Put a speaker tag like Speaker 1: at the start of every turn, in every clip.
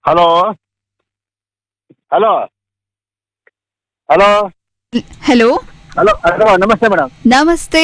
Speaker 1: Hello hello hello
Speaker 2: hello
Speaker 1: hello hello ನಮಸ್ತೆ madam
Speaker 2: ನಮಸ್ತೆ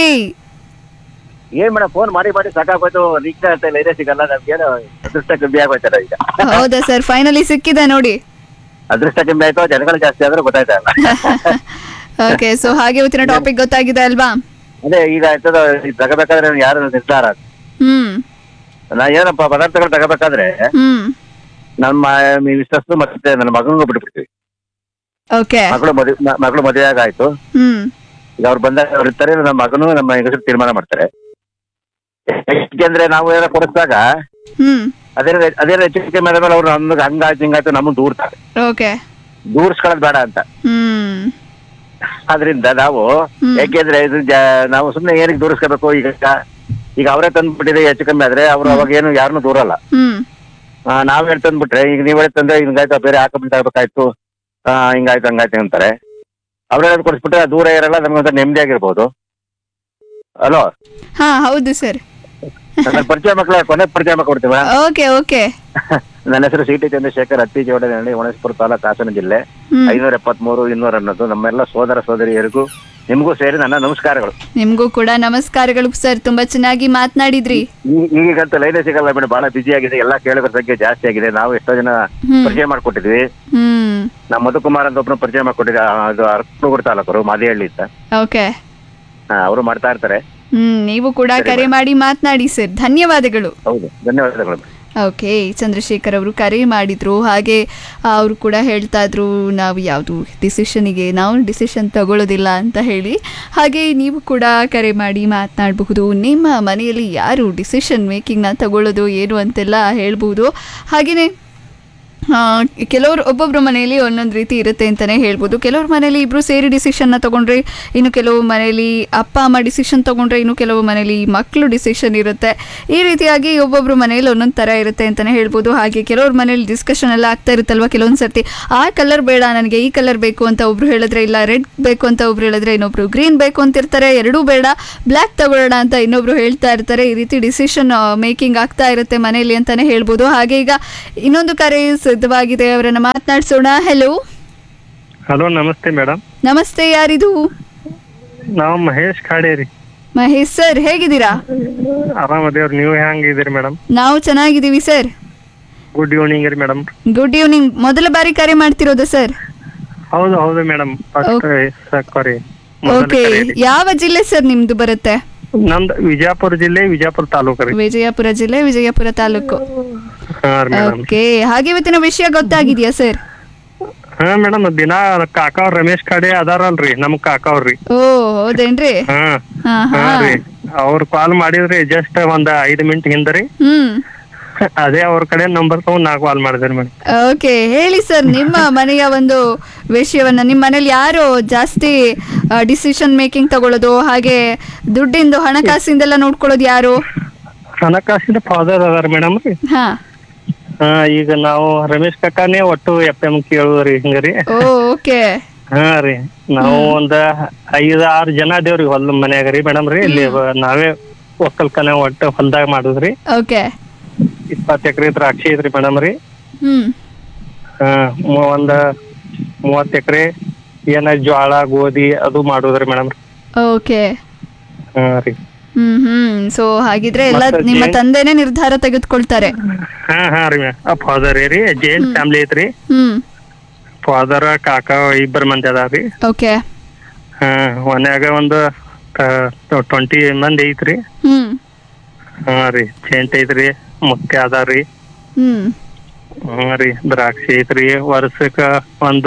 Speaker 1: ಏನ್ ಮೇಡಮ್ ಫೋನ್ ಮಾಡಿ ಮಾಡಿ ಸಾಕಾಗೋಯ್ತು ರೀಚ್ ಆಗ್ತಾ ಇಲ್ಲ ಇದೇ ಸಿಗಲ್ಲ ನಮ್ಗೇನು ಅದೃಷ್ಟ ಕಮ್ಮಿ ಆಗೋಯ್ತಲ್ಲ ಈಗ
Speaker 2: ಹೌದಾ ಸರ್ ಫೈನಲಿ ಸಿಕ್ಕಿದೆ ನೋಡಿ
Speaker 1: ಅದೃಷ್ಟ ಕಮ್ಮಿ ಆಯ್ತು ಜನಗಳು ಜಾಸ್ತಿ ಆದ್ರೆ ಗೊತ್ತಾಯ್ತಾ ಇಲ್ಲ
Speaker 2: ಓಕೆ ಸೊ ಹಾಗೆ ಇವತ್ತಿನ ಟಾಪಿಕ್ ಗೊತ್ತಾಗಿದೆ ಅಲ್ವಾ
Speaker 1: ಅದೇ ಈಗ ಆಯ್ತದ ಇದ್ ತಗೋಬೇಕಾದ್ರೆ ಯಾರು ನಿರ್ಧಾರ
Speaker 2: ಹ್ಮ್
Speaker 1: ನಾ ಏನಪ್ಪ ಪದಾರ್ಥಗಳು ತಗೋಬೇಕಾದ್ರೆ
Speaker 2: ಹ್ಮ್
Speaker 1: ನಮ್ಮ ಮಿಸ್ಟಸ್ ಮತ್ತೆ ನನ್ನ ಮಗನಿಗೂ ಬಿಟ್ಬಿಡ್ತೀವಿ
Speaker 2: ಓಕೆ
Speaker 1: ಮಗಳು ಮದುವೆ ಮಗಳು ಮದುವೆ ಆಗಾಯ್ತು
Speaker 2: ಹ್ಮ್
Speaker 1: ಈಗ ಅವ್ರು ಬಂದಾಗ ಅವ್ರು ಇರ್ತಾರೆ ನಮ್ಮ ಮಗನು ನಮ್ಮ ಹೆಂಗಸರು ತೀರ್ಮಾನ ಮಾಡ್ತಾರೆ ಯಾಕೆಂದ್ರೆ ನಾವು ಏನೋ ಕೊಡಿಸಿದಾಗ
Speaker 2: ಹ್ಮ್
Speaker 1: ಅದೇ ಅದೇ ಹೆಚ್ಚು ಕಮ್ಮಿ ಆದ್ಮೇಲೆ ಅವ್ರು ನಮ್ಗೆ ಹಂಗಾಯ್ತು ಹಿಂಗಾಯ್ತು ನಮ್ಮನ್ನ ದೂರ್ತಾರೆ
Speaker 2: ಓಕೆ
Speaker 1: ದೂರ್ಸ್ಕೊಳ್ಳೋದು ಬೇಡ ಅಂತ
Speaker 2: ಹ್ಮ್
Speaker 1: ಆದ್ರಿಂದ ನಾವು
Speaker 2: ಹ್ಮ್.
Speaker 1: ಯಾಕೆಂದ್ರೆ ಇದು ಜ- ನಾವು ಸುಮ್ಮನೆ ಏನಕ್ಕೆ ದೂರಿಸ್ಕೋಬೇಕು ಈಗ ಈಗ ಅವರೇ ತಂದ್ಬಿಟ್ಟಿದೆ ಹೆಚ್ಚು ಕಮ್ಮಿ ಆದ್ರೆ ಅವ್ರು ಅವಾಗ ಏನು ಯಾರನ್ನೂ ದೂರಲ್ಲ
Speaker 2: ಹ್ಮ್
Speaker 1: ಆ, ನಾವ್ ಹೇಳಿ ತಂದ್ಬಿಟ್ರೆ ಈಗ ನೀವ್ ಹೇಳಿ ತಂದ್ರೆ ಹಿಂಗಾಯ್ತು ಬೇರೆ ಹಾಕೊಂಡ್ ತಗೋಬೇಕಾಯ್ತು ಆ, ಹಿಂಗಾಯ್ತು ಹಂಗಾಯ್ತು ಅಂತಾರೆ ಅವ್ರೇನಾದ್ರು ಕೊಡಿಸ್ಬಿಟ್ರೆ ದೂರ ಇರಲ್ಲ ನಮ್ಗೊಂಥರ ನೆಮ್ಮದಿಯಾಗಿರ್ಬೋದು ಹಲೋ
Speaker 2: ಹಾ ಹೌದು ಸರ್
Speaker 1: ನನ್ನ ಪರಿಚಯ ಮಕ್ಕಳ ಕೊನೆ ಪರಿಚಯ ಮಕ್ಕಳು ಕೊಡ್ತೀವಿ
Speaker 2: ಓಕೆ ಓಕೆ
Speaker 1: ನನ್ನ ಹೆಸರು ಸಿ ಟಿ ಚಂದ್ರಶೇಖರ್ ಹತ್ತಿ ಜೋಡನಹಳ್ಳಿ ಒಣಸ್ಪುರ ತಾಲೂಕು ಹಾಸನ ಜಿಲ್ಲೆ
Speaker 2: ಹ್ಮ್
Speaker 1: ಐನೂರ ಎಪ್ಪತ್ಮೂರು ಇನ್ನೂರ ಅನ್ನೋದು ನಮ್ಮೆಲ್ಲ ಸೋದರ ಸೋದರಿಯರಿಗೂ ನಿಮಗೂ ಸೇರಿ ನನ್ನ ನಮಸ್ಕಾರಗಳು
Speaker 2: ನಿಮ್ಗೂ ಕೂಡ ನಮಸ್ಕಾರಗಳು ಸರ್ ತುಂಬಾ ಚೆನ್ನಾಗಿ ಮಾತನಾಡಿದ್ರಿ
Speaker 1: ಈ- ಈಗಂತೂ ಲೈನೇ ಸಿಗಲ್ಲ ಮೇಡಮ್ ಬಹಳ ಬಿಜಿ ಆಗಿದೆ ಎಲ್ಲ ಕೇಳುಗರ ಸಂಖ್ಯೆ ಜಾಸ್ತಿ ಆಗಿದೆ ನಾವು ಎಷ್ಟೋ ಜನ
Speaker 2: ಹ್ಮ್
Speaker 1: ಪರಿಚಯ ಮಾಡ್ಕೊಟ್ಟಿದ್ವಿ
Speaker 2: ಹ್ಮ್
Speaker 1: ನಮ್ಮ ಮಧುಕುಮಾರ್ ಅಂತ ಒಬ್ರು ಪರಿಚಯ ಮಾಡ್ಕೊಟ್ಟಿದ್ದೆ ಆ, ಅದು ಅರ್ಕನೂರು ತಾಲೂಕರು ಮಾದಿಹಳ್ಳಿ ಅಂತ
Speaker 2: ಓಕೆ
Speaker 1: ಅವರು ಮಾಡ್ತಾ ಇರ್ತಾರೆ
Speaker 2: ಹ್ಮ್ ನೀವು ಕೂಡ ಕರೆ ಮಾಡಿ ಮಾತನಾಡಿ ಸರ್ ಧನ್ಯವಾದಗಳು
Speaker 1: ಹೌದು ಧನ್ಯವಾದಗಳು
Speaker 2: ಓಕೆ ಚಂದ್ರಶೇಖರ್ ಅವರು ಕರೆ ಮಾಡಿದ್ರು ಹಾಗೆ ಅವರು ಕೂಡ ಹೇಳ್ತಾ ಇದ್ರು ನಾವು ಯಾವುದು ಡಿಸಿಷನಿಗೆ ನಾವು ಡಿಸಿಷನ್ ತಗೊಳ್ಳೋದಿಲ್ಲ ಅಂತ ಹೇಳಿ ಹಾಗೆ ನೀವು ಕೂಡ ಕರೆ ಮಾಡಿ ಮಾತನಾಡಬಹುದು ನಿಮ್ಮ ಮನೆಯಲ್ಲಿ ಯಾರು ಡಿಸಿಷನ್ ಮೇಕಿಂಗ್ನ ತಗೊಳ್ಳೋದು ಏನು ಅಂತೆಲ್ಲ ಹೇಳ್ಬೋದು ಹಾಗೆಯೇ ಕೆಲವರು ಒಬ್ಬೊಬ್ಬರ ಮನೆಯಲ್ಲಿ ಒಂದೊಂದು ರೀತಿ ಇರುತ್ತೆ ಅಂತಲೇ ಹೇಳ್ಬೋದು ಕೆಲವ್ರ ಮನೇಲಿ ಇಬ್ಬರು ಸೇರಿ ಡಿಸಿಷನ್ನ ತೊಗೊಂಡ್ರೆ ಇನ್ನು ಕೆಲವು ಮನೆಯಲ್ಲಿ ಅಪ್ಪ ಅಮ್ಮ ಡಿಸಿಷನ್ ತೊಗೊಂಡ್ರೆ ಇನ್ನು ಕೆಲವು ಮನೇಲಿ ಮಕ್ಕಳು ಡಿಸಿಷನ್ ಇರುತ್ತೆ ಈ ರೀತಿಯಾಗಿ ಒಬ್ಬೊಬ್ಬರ ಮನೇಲಿ ಒಂದೊಂದು ಥರ ಇರುತ್ತೆ ಅಂತಲೇ ಹೇಳ್ಬೋದು ಹಾಗೆ ಕೆಲವ್ರ ಮನೇಲಿ ಡಿಸ್ಕಷನ್ ಎಲ್ಲ ಆಗ್ತಾ ಇರುತ್ತಲ್ವ ಕೆಲವೊಂದು ಸರ್ತಿ ಆ ಕಲರ್ ಬೇಡ ನನಗೆ ಈ ಕಲರ್ ಬೇಕು ಅಂತ ಒಬ್ರು ಹೇಳಿದ್ರೆ ಇಲ್ಲ ರೆಡ್ ಬೇಕು ಅಂತ ಒಬ್ರು ಹೇಳಿದ್ರೆ ಇನ್ನೊಬ್ರು ಗ್ರೀನ್ ಬೇಕು ಅಂತಿರ್ತಾರೆ ಎರಡೂ ಬೇಡ ಬ್ಲ್ಯಾಕ್ ತಗೊಳ್ಳೋಣ ಅಂತ ಇನ್ನೊಬ್ರು ಹೇಳ್ತಾ ಇರ್ತಾರೆ ಈ ರೀತಿ ಡಿಸಿಷನ್ ಮೇಕಿಂಗ್ ಆಗ್ತಾ ಇರುತ್ತೆ ಮನೆಯಲ್ಲಿ ಅಂತಾನೆ ಹೇಳ್ಬೋದು ಹಾಗೆ ಈಗ ಇನ್ನೊಂದು ಕರೆ ಸಿದ್ಧವಾಗಿದೆ ಅವರನ್ನ ಮಾತನಾಡಿಸೋಣ ಹೆಲೋ
Speaker 3: ಹಲೋ ನಮಸ್ತೆ ಮೇಡಮ್
Speaker 2: ನಮಸ್ತೆ ಯಾರಿದು
Speaker 3: ನಾವು ಮಹೇಶ್ ಖಾಡೇರಿ
Speaker 2: ಮಹೇಶ್ ಸರ್ ಹೇಗಿದ್ದೀರಾ
Speaker 3: ಆರಾಮದೇವ್ರಿ ನೀವು ಹೆಂಗಿದ್ದೀರಿ ಮೇಡಮ್
Speaker 2: ನಾವು ಚೆನ್ನಾಗಿದ್ದೀವಿ ಸರ್
Speaker 3: ಗುಡ್ ಈವ್ನಿಂಗ್ ರೀ ಮೇಡಮ್
Speaker 2: ಗುಡ್ ಈವ್ನಿಂಗ್ ಮೊದಲ ಬಾರಿ ಕರೆ ಮಾಡ್ತಿರೋದು ಸರ್
Speaker 3: ಹೌದು ಹೌದು ಮೇಡಮ್ ಫಸ್ಟ್ ಸಾಕೋರಿ
Speaker 2: ಓಕೆ ಯಾವ ಜಿಲ್ಲೆ ಸರ್ ನಿಮ್ದು ಬರುತ್ತೆ
Speaker 3: ನಮ್ದು ವಿಜಯಪುರ ಜಿಲ್ಲೆ ವಿಜಯಪುರ ತಾಲೂಕು ರೀ
Speaker 2: ವಿಜಯಪುರ ಜಿಲ್ಲೆ ವಿಜಯಪುರ ತಾಲೂಕು
Speaker 3: ಹಾ ರೀ ಮೇಡಮ್
Speaker 2: ಓಕೆ ಹಾಗೆ ಇವತ್ತಿನ ವಿಷಯ ಗೊತ್ತಾಗಿದೆಯಾ ಸರ್
Speaker 3: ಹಾ ಮೇಡಮ್ ದಿನ ಕಾಕ ಅವ್ರ ರಮೇಶ್ ಖಾಡೆ ಅದಾರಲ್ರಿ ನಮ್ ಕಾಕ ಅವ್ರಿ
Speaker 2: ಓ ಹೌದೇನ್ರಿ
Speaker 3: ಹಾ
Speaker 2: ಹಾ ಹಾ
Speaker 3: ಹಾ ರೀ ಅವ್ರು ಕಾಲ್ ಮಾಡಿದ್ರಿ ಜಸ್ಟ್ ಒಂದ್ ಐದ್ ಮಿನಿಟ್ ಹಿಂದ್ರಿ
Speaker 2: ಹ್ಮ್
Speaker 3: ಅದೇ ಅವ್ರ ಕಡೆ ನಂಬರ್ ತಗೊಂಡ್ ನಾ ಕಾಲ್ ಮಾಡಿದ್ರಿ ಮೇಡಮ್
Speaker 2: ಓಕೆ ಹೇಳಿ ಸರ್ ನಿಮ್ಮ ಮನೆಯ ಒಂದು ವಿಷಯವನ್ನ ನಿಮ್ಮ ಮನೇಲಿ ಯಾರು ಜಾಸ್ತಿ ಡಿಸಿಷನ್ ಮೇಕಿಂಗ್ ತಗೊಳ್ಳೋದು ಹಾಗೆ ದುಡ್ಡಿಂದು ಹಣಕಾಸಿಂದೆಲ್ಲ ನೋಡ್ಕೊಳ್ಳೋದು ಯಾರು
Speaker 3: ಹಣಕಾಸಿನ ಫಾದರ್ ಅದಾರ ಮೇಡಮ್ ರೀ
Speaker 2: ಹಾ
Speaker 3: ಹಾ ಈಗ ನಾವು ರಮೇಶ್ ಕಾಕಾನೇ ಒಟ್ಟು ಎಫ್ ಎಂ ಕೇಳುದ್ರಿ ಹಿಂಗ್ರಿ
Speaker 2: ಓ ಓಕೆ
Speaker 3: ಹಾ ರೀ ನಾವು ಒಂದ್ ಐದ್ ಆರ್ ಜನ ಅದೇವ್ರಿ ಹೊಲ ಮನ್ಯಾಗ ರೀ ಮೇಡಮ್ ರೀ ಇಲ್ಲಿ ಬ- ನಾವೇ ಒಕ್ಕಲ್ಕನ ಒಟ್ಟು ಹೊಲ್ದಾಗ ಮಾಡುದ್ರಿ
Speaker 2: ಓಕೆ
Speaker 3: ಇಪ್ಪತ್ತು ಎಕರೆ ದ್ರಾಕ್ಷಿ ಐತ್ರಿ ಮೇಡಮ್ ರೀ
Speaker 2: ಹ್ಮ್
Speaker 3: ಹಾ ಮು- ಒಂದ್ ಮೂವತ್ ಎಕರೆ ಏನ ಜ್ವಾಳ ಗೋಧಿ ಅದು ಮಾಡುದ್ರಿ ಮೇಡಮ್ ರೀ
Speaker 2: ಓಕೆ
Speaker 3: ಹಾ ರೀ
Speaker 2: ಹ್ಮ್ ಹ್ಮ್ ಸೊ ಹಾಗಿದ್ರೆ ಎಲ್ಲ
Speaker 3: ಮತ್ತೆ
Speaker 2: ನಿಮ್ಮ
Speaker 3: ಜೇನ್-
Speaker 2: ತಂದೆನೇ ನಿರ್ಧಾರ ತೆಗೆದುಕೊಳ್ತಾರೆ
Speaker 3: ಹಾ ಹಾ ರೀ ಫಾದರ್ ರೀ ಜೈಂಟ್ ಫ್ಯಾಮಿಲಿ ಐತ್ರಿ
Speaker 2: ಹ್ಮ್
Speaker 3: ಫಾದರ್ ಕಾಕ ಇಬ್ಬರ ಮಂದಿ ಅದಾರ್ರಿ
Speaker 2: ಓಕೆ
Speaker 3: ಹಾ ಮನ್ಯಾಗ ಒಂದು ಟ್ವೆಂಟಿ ಮಂದಿ ಐತ್ರಿ
Speaker 2: ಹ್ಮ್
Speaker 3: ಹಾ ರೀ ಜೇಂಟ್ ಐತ್ರಿ ಮುತ್ತೆ ಅದಾರ್ರಿ
Speaker 2: ಹ್ಮ್
Speaker 3: ಹ್ಞೂ ರೀ ದ್ರಾಕ್ಷಿ ಐತ್ರಿ ವರ್ಷಕ್ಕ ಒಂದ್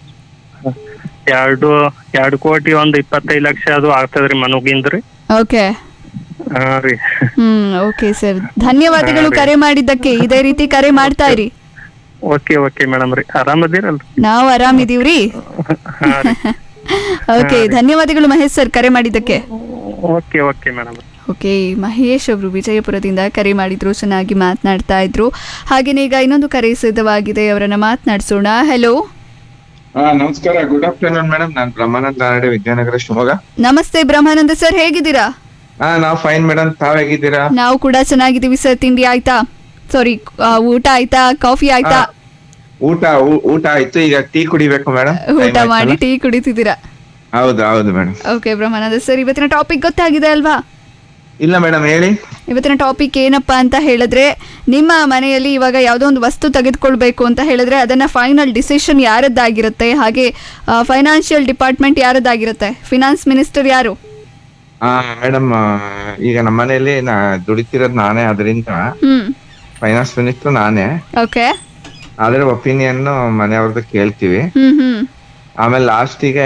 Speaker 3: ಎರಡು ಎರಡು ಕೋಟಿ ಒಂದ್ ಇಪ್ಪತ್ತೈದು ಲಕ್ಷ ಅದು ಆಗ್ತದ್ರಿ ಮನುಗಿಂದ್ರಿ
Speaker 2: ಓಕೆ
Speaker 3: ಹಾ ರೀ
Speaker 2: ಹ್ಮ್ ಓಕೆ ಸರ್ ಧನ್ಯವಾದಗಳು
Speaker 3: ಹಾ, ರೀ.
Speaker 2: ಕರೆ ಮಾಡಿದ್ದಕ್ಕೆ ಇದೇ ರೀತಿ ಕರೆ ಮಾಡ್ತಾ ಇರಿ
Speaker 3: ಓಕೆ ಓಕೆ ಮೇಡಮ್ ರೀ ಆರಾಮದಿರಲ್ರಿ
Speaker 2: ನಾವು ಆರಾಮಿದೀವ್ರಿ
Speaker 3: ಹಾ ರೀ
Speaker 2: ಓಕೆ ಧನ್ಯವಾದಗಳು ಮಹೇಶ್ ಸರ್ ಕರೆ ಮಾಡಿದ್ದಕ್ಕೆ
Speaker 3: okay okay madam
Speaker 2: okay Mahesh ಅವರು ವಿಜಯಪುರದಿಂದ ಕರೆ ಮಾಡಿದ್ರು ಚೆನ್ನಾಗಿ ಮಾತನಾಡ್ತಾ ಇದ್ರು ಹಾಗೇನೇ ಈಗ ಇನ್ನೊಂದು ಕರೆ ಸಿದ್ಧವಾಗಿದೆ ಅವರನ್ನ ಮಾತನಾಡಿಸೋಣ ಹೆಲೋ
Speaker 4: ಹಾ ನಮಸ್ಕಾರ ಗುಡ್ ಆಫ್ಟರ್ನೂನ್ ಮೇಡಮ್ ನಾನ್ ಬ್ರಹ್ಮಾನಂದ ನಾರಾಯಣ ವಿದ್ಯಾನಗರ ಶಿವಮೊಗ್ಗ
Speaker 2: ನಮಸ್ತೆ ಬ್ರಹ್ಮಾನಂದ ಸರ್ ಹೇಗಿದ್ದೀರಾ
Speaker 4: ಹಾ ನಾವ್ ಫೈನ್ ಮೇಡಮ್ ತಾವ್ ಹೇಗಿದ್ದೀರಾ
Speaker 2: ನಾವು ಕೂಡ ಚೆನ್ನಾಗಿದ್ದೀವಿ ಸರ್ ತಿಂಡಿ ಆಯ್ತಾ ಸಾರಿ ಊಟ ಆಯ್ತಾ ಕಾಫಿ ಆಯ್ತಾ
Speaker 4: ಊಟ ಊ- ಊಟ ಆಯ್ತು ಈಗ ಟೀ ಕುಡಿಬೇಕು ಮೇಡಮ್
Speaker 2: ಊಟ ಮಾಡಿ ಟೀ ಕುಡಿತಿದ್ದೀರಾ
Speaker 4: ಹೌದು ಹೌದು ಮೇಡಮ್
Speaker 2: ಓಕೆ ಬ್ರಹ್ಮಾನಂದ ಸರ್ ಇವತ್ತಿನ ಟಾಪಿಕ್ ಗೊತ್ತಾಗಿದೆ ಅಲ್ವಾ
Speaker 4: ಇಲ್ಲ ಮೇಡಮ್ ಹೇಳಿ
Speaker 2: ಇವತ್ತಿನ ಟಾಪಿಕ್ ಏನಪ್ಪಾ ಅಂತ ಹೇಳಿದ್ರೆ ನಿಮ್ಮ ಮನೆಯಲ್ಲಿ ಇವಾಗ ಯಾವುದೋ ಒಂದು ವಸ್ತು ತೆಗೆದುಕೊಳ್ಬೇಕು ಅಂತ ಹೇಳಿದ್ರೆ ಅದನ್ನ ಫೈನಲ್ ಡಿಸಿಷನ್ ಯಾರದ್ದಾಗಿರುತ್ತೆ ಹಾಗೆ ಫೈನಾನ್ಷಿಯಲ್ ಡಿಪಾರ್ಟ್ಮೆಂಟ್ ಯಾರದ್ದಾಗಿರುತ್ತೆ ಫಿನಾನ್ಸ್ ಮಿನಿಸ್ಟರ್ ಯಾರು
Speaker 4: ಆ ಮೇಡಮ್ ಈಗ ನಮ್ಮ ಮನೆಯಲ್ಲಿ ನಾ ದುಡಿತಿರೋದು ನಾನೇ ಅದರಿಂದ
Speaker 2: ಹ್ಮ್
Speaker 4: ಫೈನಾನ್ಸ್ ಮಿನಿಸ್ಟರ್ ನಾನೇ
Speaker 2: ಓಕೆ
Speaker 4: ಅದ್ರ ಒಪಿನಿಯನ್ ಮನೆಯವ್ರದ್ದು ಕೇಳ್ತೀವಿ
Speaker 2: ಹ್ಮ್ ಹ್ಮ್
Speaker 4: ಆಮೇಲೆ ಲಾಸ್ಟಿಗೆ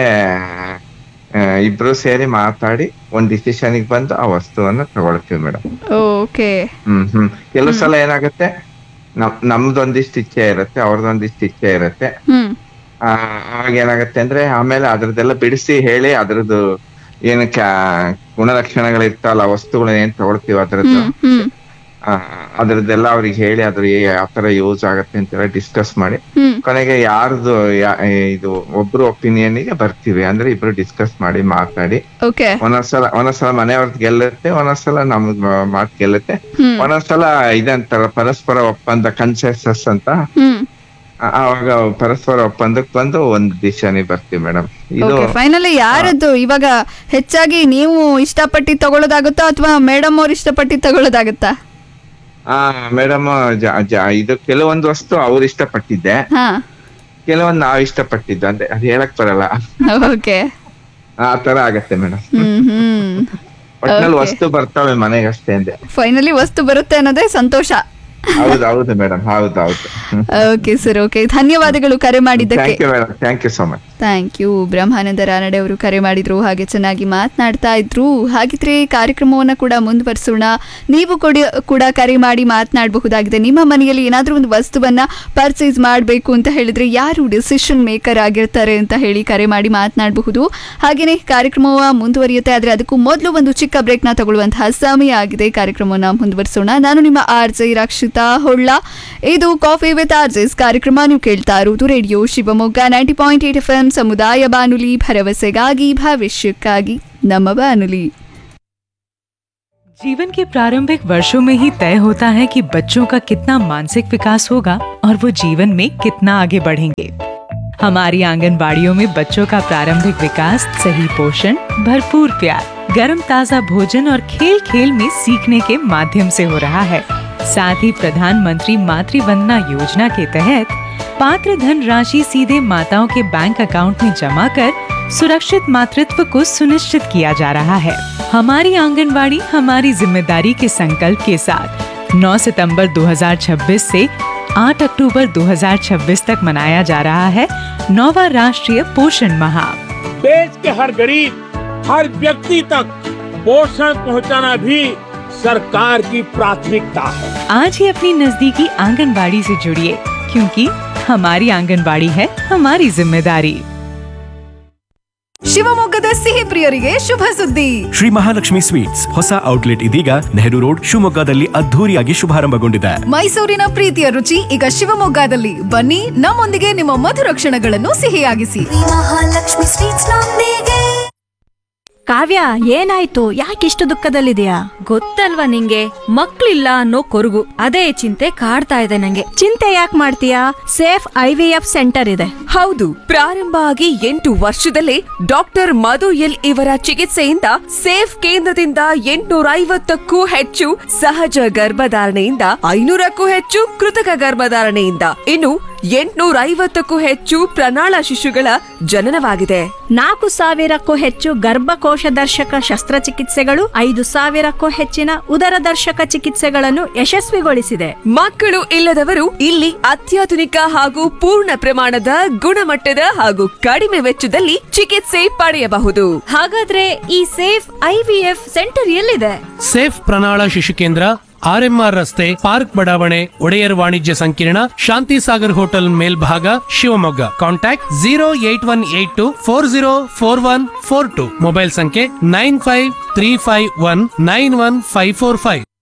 Speaker 4: ಇಬ್ರು ಸೇರಿ ಮಾತಾಡಿ ಒಂದ್ ಡಿಸಿಷನ್ ಬಂದು ಆ ವಸ್ತುವನ್ನ ತಗೊಳ್ತೀವಿ ಮೇಡಮ್
Speaker 2: ಓಕೆ
Speaker 4: ಹ್ಮ್ ಹ್ಮ್ ಕೆಲವು ಸಲ ಏನಾಗುತ್ತೆ ನಮ್ ನಮ್ದೊಂದಿಷ್ಟು ಇಚ್ಛೆ ಇರುತ್ತೆ ಅವ್ರದೊಂದಿಷ್ಟು ಇಚ್ಛೆ ಇರುತ್ತೆ
Speaker 2: ಹ್ಮ್
Speaker 4: ಆ, ಆವಾಗ ಏನಾಗುತ್ತೆ ಅಂದ್ರೆ ಆಮೇಲೆ ಅದ್ರದ್ದೆಲ್ಲ ಬಿಡಿಸಿ ಹೇಳಿ ಅದ್ರದ್ದು ಏನು ಕ್ಯಾ- ಗುಣಲಕ್ಷಣಗಳು ಇರ್ತಾವಲ್ಲ ಆ ವಸ್ತುಗಳು ಏನ್ ತಗೊಳ್ತೀವಿ ಅದ್ರದ್ದು
Speaker 2: ಹ್ಮ್ ಹ್ಮ್
Speaker 4: ಆ, ಅದ್ರದ್ದೆಲ್ಲ ಅವ್ರಿಗೆ ಹೇಳಿ ಅದ್ರ ಯಾವ ತರ ಯೂಸ್ ಆಗತ್ತೆ ಅಂತೆಲ್ಲ ಡಿಸ್ಕಸ್ ಮಾಡಿ
Speaker 2: ಹ್ಮ್
Speaker 4: ಕೊನೆಗೆ ಯಾರ್ದು ಯಾ- ಇದು ಒಬ್ರು ಒಪಿನಿಯನ್ ಗೆ ಬರ್ತೀವಿ ಅಂದ್ರೆ ಇಬ್ರು ಡಿಸ್ಕಸ್ ಮಾಡಿ ಮಾತಾಡಿ
Speaker 2: ಓಕೆ
Speaker 4: ಒಂದೊಂದ್ಸಲ ಒಂದೊಂದ್ಸಲ ಮನೆಯವ್ರದ್ದು ಗೆಲ್ಲುತ್ತೆ ಒಂದೊಂದ್ಸಲ ನಮ್ದ್ ಮಾತು ಗೆಲ್ಲುತ್ತೆ
Speaker 2: ಹ್ಮ್
Speaker 4: ಒಂದೊಂದ್ಸಲ ಇದಂತಾರ ಪರಸ್ಪರ ಒಪ್ಪಂದ ಕನ್ಸೆನ್ಸಸ್ ಅಂತ
Speaker 2: ಹ್ಮ್
Speaker 4: ಆ- ಆವಾಗ ಪರಸ್ಪರ ಒಪ್ಪಂದಕ್ಕೆ ಬಂದು ಒಂದು ಡಿಸಿಷನ್ ಬರ್ತೀವಿ ಮೇಡಮ್ ಇದು
Speaker 2: ಓಕೆ ಫೈನಲಿ ಯಾರದ್ದು ಇವಾಗ ಹೆಚ್ಚಾಗಿ ನೀವು ಇಷ್ಟಪಟ್ಟು ತಗೊಳ್ಳೋದಾಗುತ್ತಾ ಅಥವಾ ಮೇಡಮ್ ಅವ್ರು ಇಷ್ಟಪಟ್ಟು ತಗೊಳ್ಳೋದಾಗುತ್ತಾ
Speaker 4: ಆ ಮೇಡಮ್ ಇದು ಕೆಲವೊಂದು ವಸ್ತು ಅವ್ರು ಇಷ್ಟಪಟ್ಟಿದ್ದೆ
Speaker 2: ಹಾ
Speaker 4: ಕೆಲವೊಂದು ನಾವ್ ಇಷ್ಟಪಟ್ಟಿದ್ದು ಅಂದ್ರೆ ಅದು ಹೇಳಕ್ ಬರಲ್ಲ
Speaker 2: ಓಕೆ
Speaker 4: ಆ ತರ ಆಗತ್ತೆ ಮೇಡಮ್
Speaker 2: ಹ್ಮ್ ಹ್ಮ್
Speaker 4: ಒಟ್ನಲ್ಲಿ
Speaker 2: Okay.
Speaker 4: ವಸ್ತು ಬರ್ತಾವೆ ಮನೆಗೆ ಅಷ್ಟೇ ಅಂದೆ
Speaker 2: ಫೈನಲಿ ವಸ್ತು ಬರುತ್ತೆ ಅನ್ನೋದೇ ಸಂತೋಷ
Speaker 4: ಹೌದು ಹೌದು ಮೇಡಮ್ ಹೌದು ಹೌದು
Speaker 2: ಓಕೆ ಸರ್ ಓಕೆ ಧನ್ಯವಾದಗಳು ಕರೆ ಮಾಡಿದ್ದಕ್ಕೆ
Speaker 4: thank you madam thank you so much
Speaker 2: thank you Brahmananda Ranade ಅವರು ಕರೆ ಮಾಡಿದ್ರು ಹಾಗೆ ಚೆನ್ನಾಗಿ ಮಾತನಾಡ್ತಾ ಇದ್ರು ಹಾಗಿದ್ರೆ ಕಾರ್ಯಕ್ರಮವನ್ನು ಕೂಡ ಮುಂದುವರಿಸೋಣ ನೀವು ಕೂಡ ಕೂಡ ಕರೆ ಮಾಡಿ ಮಾತನಾಡಬಹುದಾಗಿದೆ ನಿಮ್ಮ ಮನೆಯಲ್ಲಿ ಏನಾದರೂ ಒಂದು ವಸ್ತುವನ್ನ ಪರ್ಚೇಸ್ ಮಾಡಬೇಕು ಅಂತ ಹೇಳಿದ್ರೆ ಯಾರು ಡಿಸಿಷನ್ ಮೇಕರ್ ಆಗಿರ್ತಾರೆ ಅಂತ ಹೇಳಿ ಕರೆ ಮಾಡಿ ಮಾತನಾಡಬಹುದು ಹಾಗೆಯೇ ಕಾರ್ಯಕ್ರಮವ ಮುಂದುವರಿಯುತ್ತೆ ಆದರೆ ಅದಕ್ಕೂ ಮೊದಲು ಒಂದು ಚಿಕ್ಕ ಬ್ರೇಕ್ನ ತಗೊಳ್ಳುವಂತಹ ಸಮಯ ಆಗಿದೆ ಕಾರ್ಯಕ್ರಮವನ್ನು ಮುಂದುವರಿಸೋಣ ನಾನು ನಿಮ್ಮ ಆರ್ ಜೆ ರಕ್ಷಿತಾ ಹೊಳ್ಳ ಇದು ಕಾಫಿ ವಿತ್ ಆರ್ಜೆಸ್ ಕಾರ್ಯಕ್ರಮ ನೀವು ಕೇಳ್ತಾ ಇರುವುದು radio Shivamogga ninety point eight F M ಸಮುದಾಯ ಬಾನುಲಿ ಭರವಸೆಗಾಗಿ ಭವಿಷ್ಯಕ್ಕಾಗಿ ನಮ್ಮ ಬಾನುಲಿ
Speaker 5: जीवन के प्रारंभिक वर्षों में ही तय होता है कि बच्चों का कितना मानसिक विकास होगा और वो जीवन में कितना आगे बढ़ेंगे हमारी आंगनबाड़ियों में बच्चों का प्रारंभिक विकास सही पोषण भरपूर प्यार गर्म ताजा भोजन और खेल खेल में सीखने के माध्यम से हो रहा है साथ ही प्रधानमंत्री मातृ वंदना योजना के तहत पात्र धन राशि सीधे माताओं के बैंक अकाउंट में जमा कर सुरक्षित मातृत्व को सुनिश्चित किया जा रहा है हमारी आंगनवाड़ी हमारी जिम्मेदारी के संकल्प के साथ 9 सितंबर 2026 से 8 अक्टूबर 2026 तक मनाया जा रहा है नौवा राष्ट्रीय पोषण माह
Speaker 6: देश के हर गरीब हर व्यक्ति तक पोषण पहुंचाना भी सरकार की प्राथमिकता है
Speaker 5: आज ही अपनी नजदीकी आंगनबाड़ी से जुड़िए क्योंकि हमारी आंगनबाड़ी है हमारी जिम्मेदारी
Speaker 7: ಶಿವಮೊಗ್ಗದ ಸಿಹಿ ಪ್ರಿಯರಿಗೆ ಶುಭ ಸುದ್ದಿ
Speaker 8: ಶ್ರೀ ಮಹಾಲಕ್ಷ್ಮಿ ಸ್ವೀಟ್ಸ್ ಹೊಸ ಔಟ್ಲೆಟ್ ಇದೀಗ ನೆಹರು ರೋಡ್ ಶಿವಮೊಗ್ಗದಲ್ಲಿ ಅದ್ಧೂರಿಯಾಗಿ ಶುಭಾರಂಭಗೊಂಡಿದೆ
Speaker 7: ಮೈಸೂರಿನ ಪ್ರೀತಿಯ ರುಚಿ ಈಗ ಶಿವಮೊಗ್ಗದಲ್ಲಿ ಬನ್ನಿ ನಮ್ಮೊಂದಿಗೆ ನಿಮ್ಮ ಮಧುರ ಕ್ಷಣಗಳನ್ನು ಸಿಹಿಯಾಗಿಸಿ
Speaker 9: ಮಹಾಲಕ್ಷ್ಮಿ ಸ್ವೀಟ್ಸ್ ನೊಂದಿಗೆ
Speaker 10: ಕಾವ್ಯ ಏನಾಯ್ತು ಯಾಕಿಷ್ಟು ದುಃಖದಲ್ಲಿದೆಯಾ
Speaker 11: ಗೊತ್ತಲ್ವಾ ನಿಂಗೆ ಮಕ್ಳಿಲ್ಲ ಅನ್ನೋ ಕೊರಗು ಅದೇ ಚಿಂತೆ ಕಾಡ್ತಾ ಇದೆ ನಂಗೆ
Speaker 10: ಚಿಂತೆ ಯಾಕೆ ಮಾಡ್ತೀಯಾ Safe I V F centre ಇದೆ
Speaker 12: ಹೌದು ಪ್ರಾರಂಭ ಆಗಿ ಎಂಟು ವರ್ಷದಲ್ಲೇ ಡಾಕ್ಟರ್ ಮಧು ಎಲ್ ಇವರ ಚಿಕಿತ್ಸೆಯಿಂದ ಸೇಫ್ ಕೇಂದ್ರದಿಂದ ಎಂಟುನೂರ ಐವತ್ತಕ್ಕೂ ಹೆಚ್ಚು ಸಹಜ ಗರ್ಭಧಾರಣೆಯಿಂದ ಐನೂರಕ್ಕೂ ಹೆಚ್ಚು ಕೃತಕ ಗರ್ಭಧಾರಣೆಯಿಂದ ಇನ್ನು ಎಂಟುನೂರ ಐವತ್ತಕ್ಕೂ ಹೆಚ್ಚು ಪ್ರಣಾಳ ಶಿಶುಗಳ ಜನನವಾಗಿದೆ
Speaker 10: ನಾಲ್ಕು ಸಾವಿರಕ್ಕೂ ಹೆಚ್ಚು ಗರ್ಭಕೋಶ ದರ್ಶಕ ಶಸ್ತ್ರಚಿಕಿತ್ಸೆಗಳು ಐದು ಸಾವಿರಕ್ಕೂ ಹೆಚ್ಚಿನ ಉದರ ದರ್ಶಕ ಚಿಕಿತ್ಸೆಗಳನ್ನು ಯಶಸ್ವಿಗೊಳಿಸಿದೆ
Speaker 12: ಮಕ್ಕಳು ಇಲ್ಲದವರು ಇಲ್ಲಿ ಅತ್ಯಾಧುನಿಕ ಹಾಗೂ ಪೂರ್ಣ ಪ್ರಮಾಣದ ಗುಣಮಟ್ಟದ ಹಾಗೂ ಕಡಿಮೆ ವೆಚ್ಚದಲ್ಲಿ ಚಿಕಿತ್ಸೆ ಪಡೆಯಬಹುದು
Speaker 11: ಹಾಗಾದ್ರೆ ಈ ಸೇಫ್ ಐವಿಎಫ್ ಸೆಂಟರ್ ಎಲ್ಲಿದೆ
Speaker 13: ಸೇಫ್ ಪ್ರಣಾಳ ಶಿಶು ಕೇಂದ್ರ ಆರ್ಎಂಆರ್ ರಸ್ತೆ ಪಾರ್ಕ್ ಬಡಾವಣೆ ಒಡೆಯರ್ ವಾಣಿಜ್ಯ ಸಂಕೀರ್ಣ ಶಾಂತಿ ಸಾಗರ್ ಹೋಟೆಲ್ ಮೇಲ್ಭಾಗ Shivamogga contact zero eight one eight two four zero four one four two mobile ಸಂಖ್ಯೆ nine five three five one nine one five four five